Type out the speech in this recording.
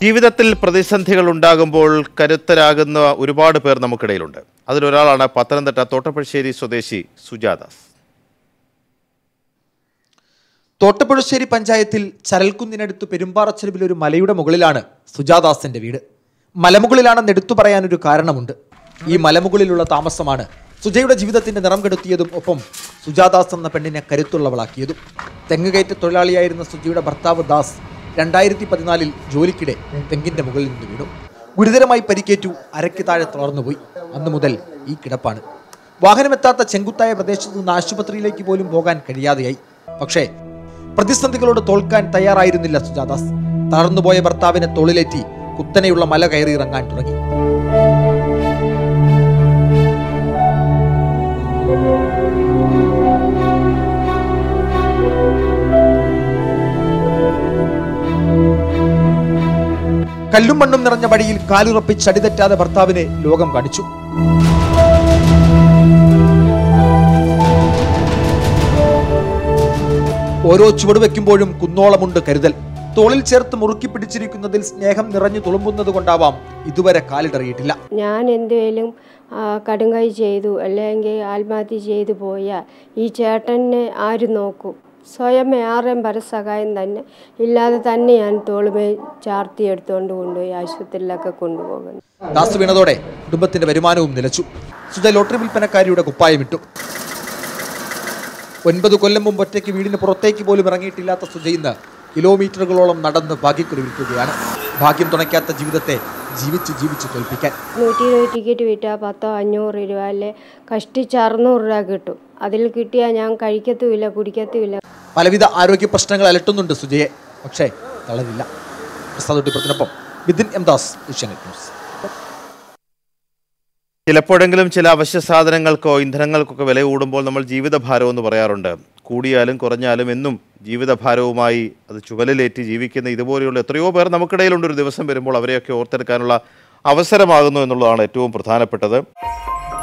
ജീവിതത്തിൽ പ്രതിസന്ധികൾ ഉണ്ടാകുമ്പോൾ കരുത്തരാകുന്ന ഒരുപാട് പേർ നമുക്കിടയിലുണ്ട് അതിലൊരാളാണ് പത്തനംതിട്ട തോട്ടപ്പശ്ശേരി സ്വദേശി സുജാദാസ് തോട്ടപ്പുഴശ്ശേരി പഞ്ചായത്തിൽ ചരൽക്കുന്നിനടുത്ത് പെരുമ്പാറച്ചെരുവിൽ ഒരു മലയുടെ മുകളിലാണ് സുജാദാസിന്റെ വീട് മലമുകളിലാണെന്ന് എടുത്തു പറയാനൊരു കാരണമുണ്ട് ഈ മലമുകളിലുള്ള താമസമാണ് സുജയുടെ ജീവിതത്തിന്റെ നിറം കെടുത്തിയതും ഒപ്പം സുജാദാസ് എന്ന പെണ്ണിനെ കരുത്തുള്ളവളാക്കിയതും തെങ്ങുകയറ്റ തൊഴിലാളിയായിരുന്ന സുജയുടെ ഭർത്താവ് ദാസ് രണ്ടായിരത്തി പതിനാലിൽ ജോലിക്കിടെ തെങ്ങിന്റെ മുകളിൽ നിന്ന് വീണു ഗുരുതരമായി പരിക്കേറ്റു അരയ്ക്ക് താഴെ തളർന്നുപോയി അന്നു മുതൽ ഈ കിടപ്പാണ് വാഹനമെത്താത്ത ചെങ്കുത്തായ പ്രദേശത്ത് നിന്ന് ആശുപത്രിയിലേക്ക് പോലും പോകാൻ കഴിയാതെയായി പക്ഷേ പ്രതിസന്ധികളോട് തോൽക്കാൻ തയ്യാറായിരുന്നില്ല സുജാദാസ് തളർന്നുപോയ ഭർത്താവിനെ തോളിലേറ്റി കുത്തനെയുള്ള മല കയറി ഇറങ്ങാൻ തുടങ്ങി കല്ലും മണ്ണും നിറഞ്ഞ വഴിയിൽ കാലുറപ്പിച്ച് അടിതെറ്റാതെ ഭർത്താവിനെ ലോകം കാണിച്ചു ഓരോ ചുവട് വെക്കുമ്പോഴും കുന്നോളമുണ്ട് കരുതൽ തോളിൽ ചേർത്ത് മുറുക്കി പിടിച്ചിരിക്കുന്നതിൽ സ്നേഹം നിറഞ്ഞു തുളുമ്പുന്നത് കൊണ്ടാവാം ഇതുവരെ കാലിടറിയിട്ടില്ല ഞാൻ എന്തെങ്കിലും കടുങ്കൈ ചെയ്തു അല്ലെങ്കിൽ ആത്മഹത്യ ചെയ്തു പോയാൽ ഈ ചേട്ടനെ ആര് നോക്കും സ്വയം ആരുടെയും പരസഹായം തന്നെ ഇല്ലാതെ തന്നെ ഞാൻ തോളുമേ ചാർത്തി എടുത്തുകൊണ്ട് കൊണ്ടുപോയി ആശുപത്രിയിലൊക്കെ കൊണ്ടുപോകുന്നു ദാസ് വീണതോടെ കുടുംബത്തിന്റെ വരുമാനവും നിലച്ചു സുധ ലോട്ടറി വിൽപ്പനക്കാരിയുടെ കുപ്പായമിട്ടു ഒൻപത് കൊല്ലം മുമ്പ് ഒറ്റയ്ക്ക് വീടിന് പുറത്തേക്ക് പോലും ഇറങ്ങിയിട്ടില്ലാത്ത സുജ ഇന്ന് കിലോമീറ്ററുകളോളം നടന്ന് ഭാഗ്യക്കുറി വിൽക്കുകയാണ് ഭാഗ്യം തുണയ്ക്കാത്ത ജീവിതത്തെ ജീവിച്ച് ജീവിച്ച് തോൽപ്പിക്കാൻ നൂറ്റി ഇരുപത് ടിക്കറ്റ് വിറ്റാൽ പത്തോ അഞ്ഞൂറ് രൂപ അല്ലെ കഷ്ടിച്ച് അറുന്നൂറ് രൂപ കിട്ടും അതിൽ കിട്ടിയാൽ ഞാൻ കഴിക്കത്തുമില്ല കുടിക്കത്തുമില്ല പലവിധ ആരോഗ്യ പ്രശ്നങ്ങൾ അലട്ടുന്നുണ്ട് സുജയെ പക്ഷേ തളരില്ല പ്രസാദ് ഒട്ടിപ്പുറത്തിനൊപ്പം ബിദിൻ എം ദാസ് ഏഷ്യാനെറ്റ് ന്യൂസ് ചിലപ്പോഴെങ്കിലും ചില അവശ്യ സാധനങ്ങൾക്കോ ഇന്ധനങ്ങൾക്കൊക്കെ വില കൂടുമ്പോൾ നമ്മൾ ജീവിതഭാരം എന്ന് പറയാറുണ്ട് കൂടിയാലും കുറഞ്ഞാലും എന്നും ജീവിതഭാരവുമായി അത് ചുവലിലേറ്റി ജീവിക്കുന്ന ഇതുപോലെയുള്ള എത്രയോ പേർ നമുക്കിടയിലുണ്ട് ഒരു ദിവസം വരുമ്പോൾ അവരെയൊക്കെ ഓർത്തെടുക്കാനുള്ള അവസരമാകുന്നു എന്നുള്ളതാണ് ഏറ്റവും പ്രധാനപ്പെട്ടത്